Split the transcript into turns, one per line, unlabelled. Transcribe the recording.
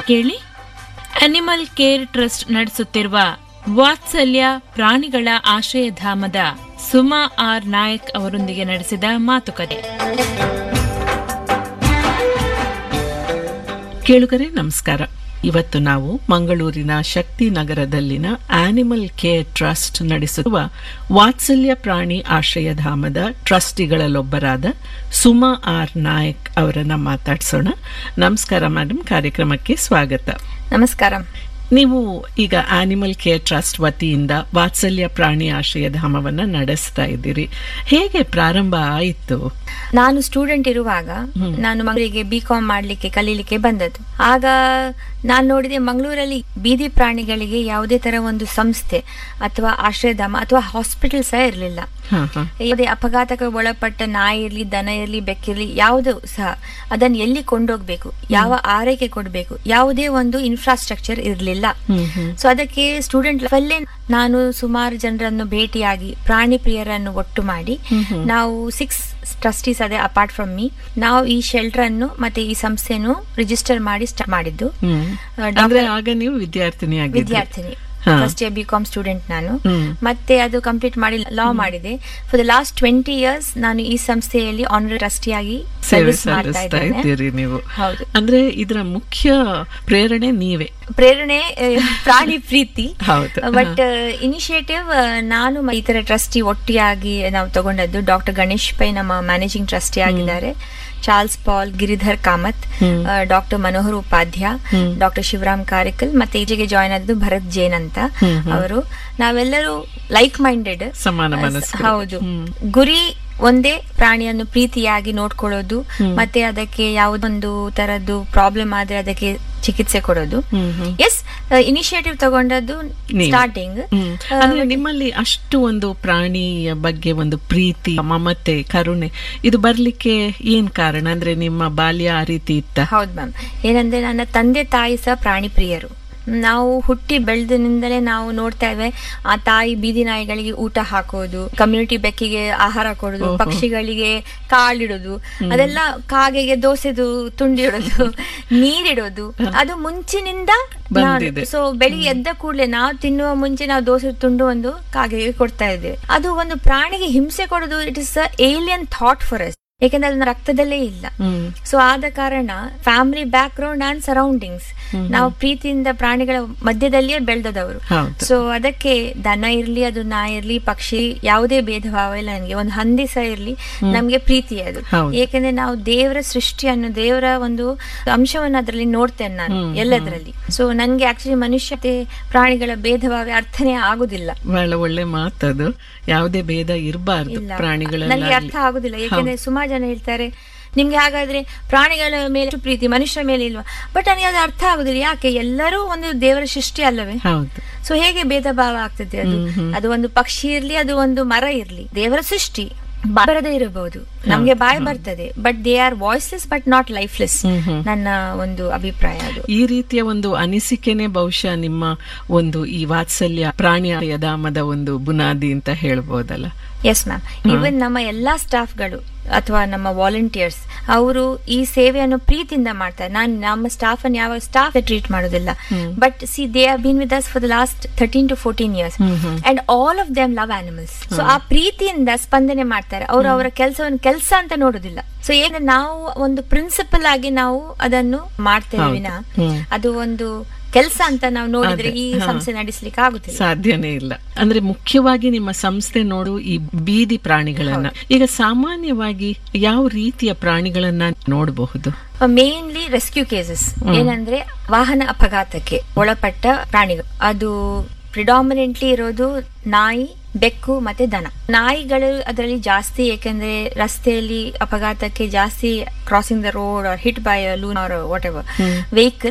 ಕೇಳಿ animal care trust ನಡೆಸುತ್ತಿರುವ ವಾತ್ಸಲ್ಯ ಪ್ರಾಣಿಗಳ ಆಶ್ರಯಧಾಮದ ಸುಮಾ ಆರ್ ನಾಯಕ್ ಅವರೊಂದಿಗೆ ನಡೆಸಿದ ಮಾತುಕತೆ
ಕೇಳುಗರೆ ನಮಸ್ಕಾರ ಇವತ್ತು ನಾವು ಮಂಗಳೂರಿನ ಶಕ್ತಿ ನಗರದಲ್ಲಿನ ಆನಿಮಲ್ ಕೇರ್ ಟ್ರಸ್ಟ್ ನಡೆಸುವ ವಾತ್ಸಲ್ಯ ಪ್ರಾಣಿ ಆಶ್ರಯಧಾಮದ ಟ್ರಸ್ಟಿಗಳಲ್ಲೊಬ್ಬರಾದ ಸುಮಾ ಆರ್ ನಾಯಕ್ ಅವರನ್ನ ಮಾತಾಡ್ಸೋಣ ನಮಸ್ಕಾರ ಮೇಡಮ್ ಕಾರ್ಯಕ್ರಮಕ್ಕೆ ಸ್ವಾಗತ
ನಮಸ್ಕಾರ
ನೀವು ಈಗ ಆನಿಮಲ್ ಕೇರ್ ಟ್ರಸ್ಟ್ ವತಿಯಿಂದ ವಾತ್ಸಲ್ಯ ಪ್ರಾಣಿ ಆಶ್ರಯಧಾಮವನ್ನ ನಡೆಸ್ತಾ ಇದ್ದೀರಿ ಹೇಗೆ ಪ್ರಾರಂಭ ಆಯಿತು
ನಾನು ಸ್ಟೂಡೆಂಟ್ ಇರುವಾಗ ನಾನು ಮಂಗಳೂರಿಗೆ ಬಿ ಕಾಮ್ ಮಾಡ್ಲಿಕ್ಕೆ ಕಲೀಲಿಕ್ಕೆ ಬಂದದ್ದು ಆಗ ನಾನು ನೋಡಿದೆ ಮಂಗಳೂರಲ್ಲಿ ಬೀದಿ ಪ್ರಾಣಿಗಳಿಗೆ ಯಾವುದೇ ತರ ಒಂದು ಸಂಸ್ಥೆ ಅಥವಾ ಆಶ್ರಯಧಾಮ ಅಥವಾ ಹಾಸ್ಪಿಟಲ್ ಸಹ ಇರಲಿಲ್ಲ
ಹಾ ಹಾ
ಯಾವುದೇ ಅಪಘಾತಕ್ಕೆ ಒಳಪಟ್ಟ ನಾಯಿ ಇರಲಿ ದನ ಇರಲಿ ಬೆಕ್ಕಿರಲಿ ಯಾವುದು ಸಹ ಅದನ್ನು ಎಲ್ಲಿ ಕೊಂಡೋಗ್ಬೇಕು ಯಾವ ಆರೈಕೆ ಕೊಡಬೇಕು ಯಾವುದೇ ಒಂದು ಇನ್ಫ್ರಾಸ್ಟ್ರಕ್ಚರ್ ಇರಲಿಲ್ಲ ಸೊ ಅದಕ್ಕೆ ಸ್ಟೂಡೆಂಟ್ ಅಲ್ಲೇ ನಾನು ಸುಮಾರು ಜನರನ್ನು ಭೇಟಿಯಾಗಿ ಪ್ರಾಣಿ ಪ್ರಿಯರನ್ನು ಒಟ್ಟು ಮಾಡಿ ನಾವು ಸಿಕ್ಸ್ ಟ್ರಸ್ಟೀಸ್ ಅದೇ ಅಪಾರ್ಟ್ ಫ್ರಮ್ ಮೀ ನಾವು ಈ ಶೆಲ್ಟರ್ ಅನ್ನು ಮತ್ತೆ ಈ ಸಂಸ್ಥೆಯನ್ನು ರಿಜಿಸ್ಟರ್ ಮಾಡಿ ಸ್ಟಾರ್ಟ್ ಮಾಡಿದ್ದು
ಹ್ಮ್
ಆ,
ಅಂದ್ರೆ
ಡಾಕ್ಟರ್-
ಆಗ ನೀವು ವಿದ್ಯಾರ್ಥಿನಿ ಆಗಿದ್ರಿ
ವಿದ್ಯಾರ್ಥಿನಿ
ಹಾ.
First year B com student ನಾನು
ಹ್ಮ್.
ಮತ್ತೆ ಅದು ಕಂಪ್ಲೀಟ್ ಮಾಡಿ ಲಾ ಮಾಡಿದೆ for the last twenty years ನಾನು ಈ ಸಂಸ್ಥೆಯಲ್ಲಿ ಆನರ್ ಟ್ರಸ್ಟಿಯಾಗಿ
ಸೇವೆ
ಸರ್ವಿಸ್ ಮಾಡ್ತಾ
ಸಲ್ಲಿಸ್ತಾ
ಇದ್ದೇನೆ
ಇದ್ದೀರಿ ನೀವು
ಹೌದು
ಅಂದ್ರೆ ಇದರ ಮುಖ್ಯ ಪ್ರೇರಣೆ ನೀವೇ
ಪ್ರೇರಣೆ ಆ, ಪ್ರಾಣಿ ಪ್ರೀತಿ
ಹೌದು.
ಬಟ್ ಇನಿಷಿಯೇಟಿವ್ ನಾನು ಮ- ಈ ತರ ಟ್ರಸ್ಟಿ ಒಟ್ಟಿಯಾಗಿ ನಾವು ತಗೊಂಡದ್ದು ಡಾಕ್ಟರ್ ಗಣೇಶ್ ಪೈ ನಮ್ಮ ಮ್ಯಾನೇಜಿಂಗ್ ಟ್ರಸ್ಟಿ ಆಗಿದ್ದಾರೆ Charles Paul Giridhar Kamath doctor Manohar Upadhya doctor Shivaram Karikal ಮತ್ತೆ ಈಚೆಗೆ ಜಾಯ್ನ್ ಆದದ್ದು ಭರತ್ ಜೈನ್ ಅಂತ ಅವರು ನಾವೆಲ್ಲರೂ ಲೈಕ್ ಮೈಂಡೆಡ್
ಸಮಾನ ಮನಸ್ಕರು.
ಹೌದು ಗುರಿ ಒಂದೇ ಪ್ರಾಣಿಯನ್ನು ಪ್ರೀತಿಯಾಗಿ ನೋಡ್ಕೊಳ್ಳೋದು ಮತ್ತೆ ಅದಕ್ಕೆ ಯಾವುದೊಂದು ತರದ್ದು ಪ್ರಾಬ್ಲಮ್ ಆದ್ರೆ ಅದಕ್ಕೆ ಚಿಕಿತ್ಸೆ ಕೊಡೋದು ಎಸ್ ಇನಿಷಿಯೇಟಿವ್ ತಗೊಂಡದ್ದು
ನೀವು.
Starting
hmm. ಅಂದ್ರೆ ನಿಮ್ಮಲ್ಲಿ ಅಷ್ಟು ಒಂದು ಪ್ರಾಣಿಯ ಬಗ್ಗೆ ಒಂದು ಪ್ರೀತಿ ಮಮತೆ ಕರುಣೆ ಇದು ಬರ್ಲಿಕ್ಕೆ ಏನ್ ಕಾರಣ ಅಂದ್ರೆ ನಿಮ್ಮ ಬಾಲ್ಯ ಆ ರೀತಿ ಇತ್ತ
ಹೌದು ಮ್ಯಾಮ್ ಏನಂದ್ರೆ ನನ್ನ ತಂದೆ ತಾಯಿ ಸಹ ಪ್ರಾಣಿ ಪ್ರಿಯರು ನಾವು ಹುಟ್ಟಿ ಬೆಳೆದಿನಿಂದಲೇ ನಾವು ನೋಡ್ತಾ ಇವೆ ಆ ತಾಯಿ ಬೀದಿ ನಾಯಿಗಳಿಗೆ ಊಟ ಹಾಕೋದು ಕಮ್ಯುನಿಟಿ ಬೆಕ್ಕಿಗೆ ಆಹಾರ ಕೊಡೋದು ಪಕ್ಷಿಗಳಿಗೆ ಕಾಳಿಡೋದು ಅದೆಲ್ಲ ಕಾಗೆಗೆ ದೋಸೆದು ತುಂಡಿಡೋದು ನೀರಿಡೋದು ಅದು ಮುಂಚಿನಿಂದ
ಬಂದಿದೆ.
ಸೊ ಬೆಳಿಗ್ಗೆ ಎದ್ದ ಕೂಡಲೇ ನಾವು ತಿನ್ನುವ ಮುಂಚೆ ನಾವು ದೋಸೆ ತುಂಡು ಒಂದು ಕಾಗೆಗೆ ಕೊಡ್ತಾ ಇದ್ದೇವೆ ಅದು ಒಂದು ಪ್ರಾಣಿಗೆ ಹಿಂಸೆ ಕೊಡೋದು it is alien thought for us ಯಾಕೆಂದ್ರೆ ಅದು ರಕ್ತದಲ್ಲೇ ಇಲ್ಲ
ಹ್ಮ್
ಸೊ ಆದ ಕಾರಣ family background and surroundings ನಾವು ಪ್ರೀತಿಯಿಂದ ಪ್ರಾಣಿಗಳ ಮಧ್ಯದಲ್ಲಿಯೇ ಬೆಳೆದವರು
ಹೌದು
ಸೊ ಅದಕ್ಕೆ ದನ ಇರ್ಲಿ ಅದು ನಾಯಿ ಇರ್ಲಿ ಪಕ್ಷಿ ಯಾವುದೇ ಭೇದ ಭಾವ ಇಲ್ಲ ನನಗೆ ಒಂದು ಹಂದಿ ಸಹ ಇರ್ಲಿ ನಮ್ಗೆ ಪ್ರೀತಿ ಅದು
ಹೌದು.
ಏಕೆಂದ್ರೆ ನಾವು ದೇವರ ಸೃಷ್ಟಿಯನ್ನು ದೇವರ ಒಂದು ಅಂಶವನ್ನು ಅದರಲ್ಲಿ ನೋಡ್ತೇನೆ ನಾನು ಎಲ್ಲದರಲ್ಲಿ ಸೊ ನನ್ಗೆ ಆಕ್ಚುಲಿ ಮನುಷ್ಯತೆ ಪ್ರಾಣಿಗಳ ಭೇದ ಭಾವ ಅರ್ಥನೇ ಆಗುದಿಲ್ಲ
ಬಹಳ ಒಳ್ಳೆ ಮಾತದು ಯಾವುದೇ ಭೇದ ಇರಬಾರ್ದು
ಇಲ್ಲ
ಪ್ರಾಣಿಗಳೆಲ್ಲ
ನನಗೆ ಅರ್ಥ ಆಗುದಿಲ್ಲ ಯಾಕೆಂದ್ರೆ ಸುಮಾರು ಜನ ಹೇಳ್ತಾರೆ ನಿಮ್ಗೆ ಹಾಗಾದ್ರೆ ಪ್ರಾಣಿಗಳ ಮೇಲೆ ಎಷ್ಟು ಪ್ರೀತಿ ಮನುಷ್ಯರ ಮೇಲೆ ಇಲ್ವಾ ಬಟ್ ನನಗೆ ಅದು ಅರ್ಥ ಆಗುದಿಲ್ಲ ಯಾಕೆ ಎಲ್ಲರೂ ಒಂದು ದೇವರ ಸೃಷ್ಟಿ ಅಲ್ಲವೇ
ಹೌದು
ಸೊ ಹೇಗೆ ಭೇದ ಭಾವ ಆಗ್ತದೆ ಅದು ಅದು ಒಂದು ಪಕ್ಷಿ ಇರ್ಲಿ ಅದು ಒಂದು ಮರ ಇರ್ಲಿ ದೇವರ ಸೃಷ್ಟಿ ಬಾಯಿ ಬರದೇ ಇರಬಹುದು ನಮ್ಗೆ ಬಾಯಿ ಬರ್ತದೆ but they are voiceless but not lifeless ನನ್ನ ಒಂದು ಅಭಿಪ್ರಾಯ ಅದು
ಈ ರೀತಿಯ ಒಂದು ಅನಿಸಿಕೆನೆ ಬಹುಶಃ ನಿಮ್ಮ ಒಂದು ಈ ವಾತ್ಸಲ್ಯ ಪ್ರಾಣಿ ಧಾಮದ ಒಂದು ಬುನಾದಿ ಅಂತ ಹೇಳ್ಬೋದಲ್ಲ
ಎಸ್ ಮ್ಯಾಮ್ ಈವನ್ ನಮ್ಮ ಎಲ್ಲಾ ಸ್ಟಾಫ್ಗಳು ಅಥವಾ ನಮ್ಮ ವಾಲಂಟಿಯರ್ಸ್ ಅವರು ಈ ಸೇವೆಯನ್ನು ಪ್ರೀತಿಯಿಂದ ಮಾಡ್ತಾರೆ ನಾನು ನಮ್ಮ ಸ್ಟಾಫ್ ಅನ್ನು ಯಾವ ಸ್ಟಾಫ್ ಟ್ರೀಟ್ ಮಾಡೋದಿಲ್ಲ but see they are been with us for the last thirteen to fourteen years and all of them love animals so ಆ ಪ್ರೀತಿಯಿಂದ ಸ್ಪಂದನೆ ಮಾಡ್ತಾರೆ ಅವರು ಅವರ ಕೆಲಸವನ್ನು ಕೆಲಸ ಅಂತ ನೋಡೋದಿಲ್ಲ ಸೊ ಏನು ನಾವು ಒಂದು ಪ್ರಿನ್ಸಿಪಲ್ ಆಗಿ ನಾವು ಅದನ್ನು ಮಾಡ್ತೇವೆ ವಿನ ಅದು ಒಂದು ಕೆಲಸ ಅಂತ ನಾವು ನೋಡಿದ್ರೆ ಈ ಸಂಸ್ಥೆ ನಡೆಸಲಿಕ್ಕೆ ಆಗುತ್ತಿಲ್ಲ
ಸಾಧ್ಯನೇ ಇಲ್ಲ ಅಂದ್ರೆ ಮುಖ್ಯವಾಗಿ ನಿಮ್ಮ ಸಂಸ್ಥೆ ನೋಡು ಈ ಬೀದಿ ಪ್ರಾಣಿಗಳನ್ನ ಈಗ ಸಾಮಾನ್ಯವಾಗಿ ಯಾವ ರೀತಿಯ ಪ್ರಾಣಿಗಳನ್ನ ನೋಡಬಹುದು
ಮೇನ್ಲಿ ರೆಸ್ಕ್ಯೂ ಕೇಸಸ್ ಏನಂದ್ರೆ ವಾಹನ ಅಪಘಾತಕ್ಕೆ ಒಳಪಟ್ಟ ಪ್ರಾಣಿಗಳು ಅದು ಪ್ರಿಡಾಮಿನೆಂಟ್ಲಿ ಇರೋದು ನಾಯಿ ಬೆಕ್ಕು ಮತ್ತೆ ದನ ನಾಯಿಗಳು ಅದರಲ್ಲಿ ಜಾಸ್ತಿ ಏಕೆಂದ್ರೆ ರಸ್ತೆಯಲ್ಲಿ ಅಪಘಾತಕ್ಕೆ ಜಾಸ್ತಿ crossing the road are hit by loon or whatever vehicle